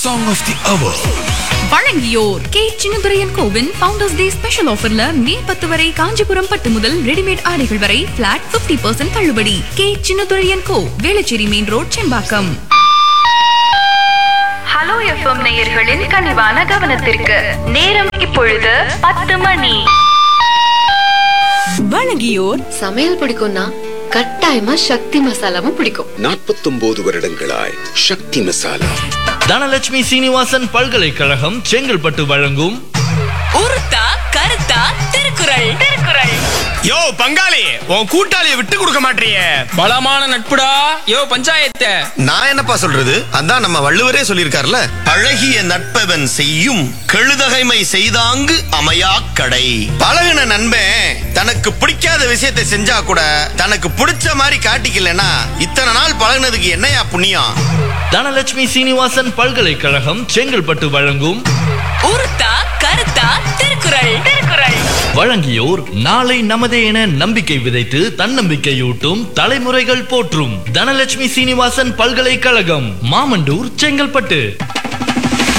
Song of the Hour. வழங்கியோர் K Chinnaduraiyan கோவின் founders day special ஆஃபர்ல மே பத்து வரை காஞ்சிபுரம் பட்டு முதல் ரெடிமேட் ஆடைகள் வரை பிளாட் 50% பர்சன்ட் தள்ளுபடி K Chinnaduraiyan co Velachery main road Sembakkam hello FM நேயர்களின் கனிவான கவனத்திற்கு நேரம் இப்பொழுது பத்து மணி வழங்கியோர் சமையல் பிடிக்கும்னா கட்டாயமா சக்தி மசாலாவும் பிடிக்கும் நாற்பத்தொன்பது வருடங்களாய் சக்தி மசாலா தனலட்சுமி சீனிவாசன் பல்கலைக்கழகம் செங்கல்பட்டு வழங்கும் உருத்தா கருத்தா திருக்குறள் திருக்குறள் யோ பங்காளி உன் கூட்டாளியை விட்டு கொடுக்க மாட்டியே பலமான நட்புடா யோ பஞ்சாயத்து நான் என்னப்பா சொல்றது அதான் நம்ம வள்ளுவரே சொல்லியிருக்காருல பழகிய நட்பவன் செய்யும் கெழுதகைமை செய்தாங்கு அமையா கடை பழகின நண்பன் தனக்கு பிடிக்காத விஷயத்தை செஞ்சா கூட தனக்கு பிடிச்ச மாதிரி காட்டிக்கலனா இத்தனை நாள் பழகுனதுக்கு என்னையா புண்ணியம் தனலட்சுமி சீனிவாசன் பல்கலைக்கழகம் செங்கல்பட்டு வழங்கும் உருத்தா கருத்தா திருக்குறள் திருக்குறள் வழங்கியோர் நாளை நமதே என நம்பிக்கை விதைத்து தன்னம்பிக்கையூட்டும் தலைமுறைகள் போற்றும் தனலட்சுமி சீனிவாசன் பல்கலைக்கழகம் மாமண்டூர் செங்கல்பட்டு